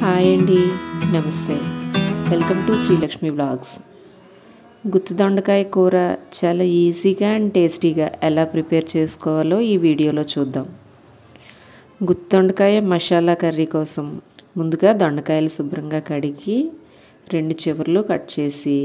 hi అండి నమస్తే welcome to Srilakshmi blogs గుత్తి దొండకాయ కూర చాలా ఈజీగా అండ్ టేస్టీగా ఎలా ప్రిపేర్ చేసుకోవాలో ఈ వీడియోలో చూద్దాం గుత్తి దొండకాయ మసాలా కర్రీ కోసం ముందుగా దొండకాయలు శుభ్రంగా కడిగి రెండు చివర్లు కట్ చేసి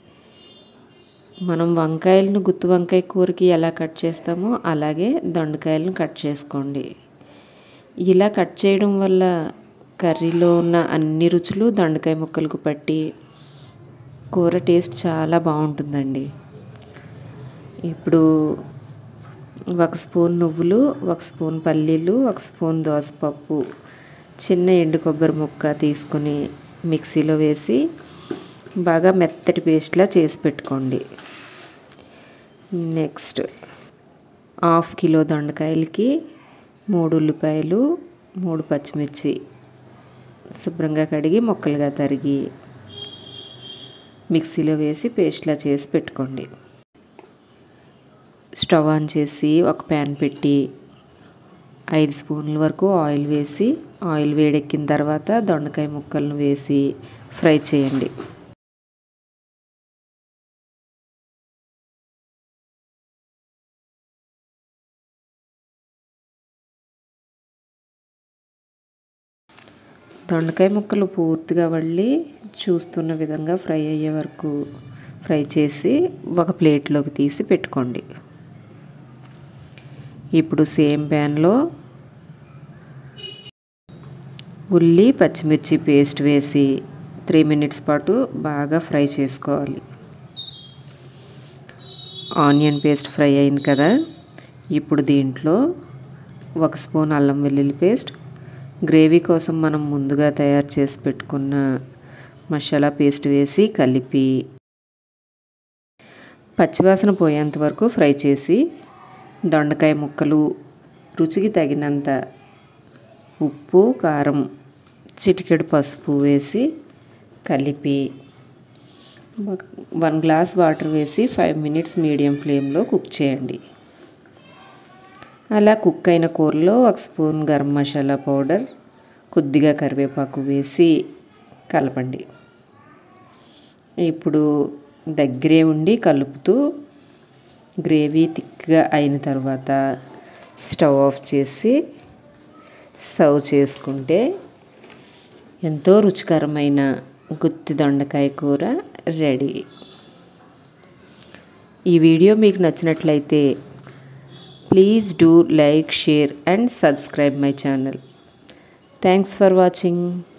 మనం వంకాయలను గుత్తి వంకాయ కూరకి ఎలా కట్ చేస్తామో అలాగే దొండకాయలను కట్ చేసుకోండి ఇలా కట్ చేయడం వల్ల కర్రీలో ఉన్న అన్ని రుచులు దొండకాయ ముక్కలకు పట్టి కూర టేస్ట్ చాలా బాగుంటుందండి ఇప్పుడు ఒక స్పూన్ నువ్వులు ఒక స్పూన్ పల్లీలు ఒక స్పూన్ దోసపప్పు చిన్న ఎండు కొబ్బరి ముక్క తీసుకుని మిక్సీలో వేసి బాగా మెత్తటి పేస్ట్లా చేసి పెట్టుకోండి నెక్స్ట్ హాఫ్ కిలో దొండకాయలకి మూడు ఉల్లిపాయలు మూడు పచ్చిమిర్చి శుభ్రంగా కడిగి ముక్కలుగా తరిగి మిక్సీలో వేసి పేస్ట్లా చేసి పెట్టుకోండి స్టవ్ ఆన్ చేసి ఒక ప్యాన్ పెట్టి ఐదు స్పూన్ల వరకు ఆయిల్ వేసి ఆయిల్ వేడెక్కిన తర్వాత దొండకాయ ముక్కలను వేసి ఫ్రై చేయండి దొండకాయ ముక్కలు పూర్తిగా వళ్ళి చూస్తున్న విధంగా ఫ్రై అయ్యే వరకు ఫ్రై చేసి ఒక ప్లేట్లోకి తీసి పెట్టుకోండి ఇప్పుడు సేమ్ ప్యాన్లో ఉల్లి పచ్చిమిర్చి పేస్ట్ వేసి త్రీ మినిట్స్ పాటు బాగా ఫ్రై చేసుకోవాలి ఆనియన్ పేస్ట్ ఫ్రై అయింది కదా ఇప్పుడు దీంట్లో ఒక స్పూన్ అల్లం వెల్లుల్లి పేస్ట్ గ్రేవీ కోసం మనం ముందుగా తయారు చేసి పెట్టుకున్న మసాలా పేస్ట్ వేసి కలిపి పచ్చివాసన పోయేంత వరకు ఫ్రై చేసి దొండకాయ ముక్కలు రుచికి తగినంత ఉప్పు కారం చిటికెడు పసుపు వేసి కలిపి వన్ గ్లాస్ వాటర్ వేసి ఫైవ్ మినిట్స్ మీడియం ఫ్లేమ్లో కుక్ చేయండి అలా కుక్ అయిన కూరలో ఒక స్పూన్ గరం మసాలా పౌడర్ కొద్దిగా కరివేపాకు వేసి కలపండి ఇప్పుడు దగ్గరే ఉండి కలుపుతూ గ్రేవీ థిక్గా అయిన తర్వాత స్టవ్ ఆఫ్ చేసి సర్వ్ చేసుకుంటే ఎంతో రుచికరమైన గుత్తి దొండకాయ కూర రెడీ ఈ వీడియో మీకు నచ్చినట్లయితే please do like share and subscribe my channel thanks for watching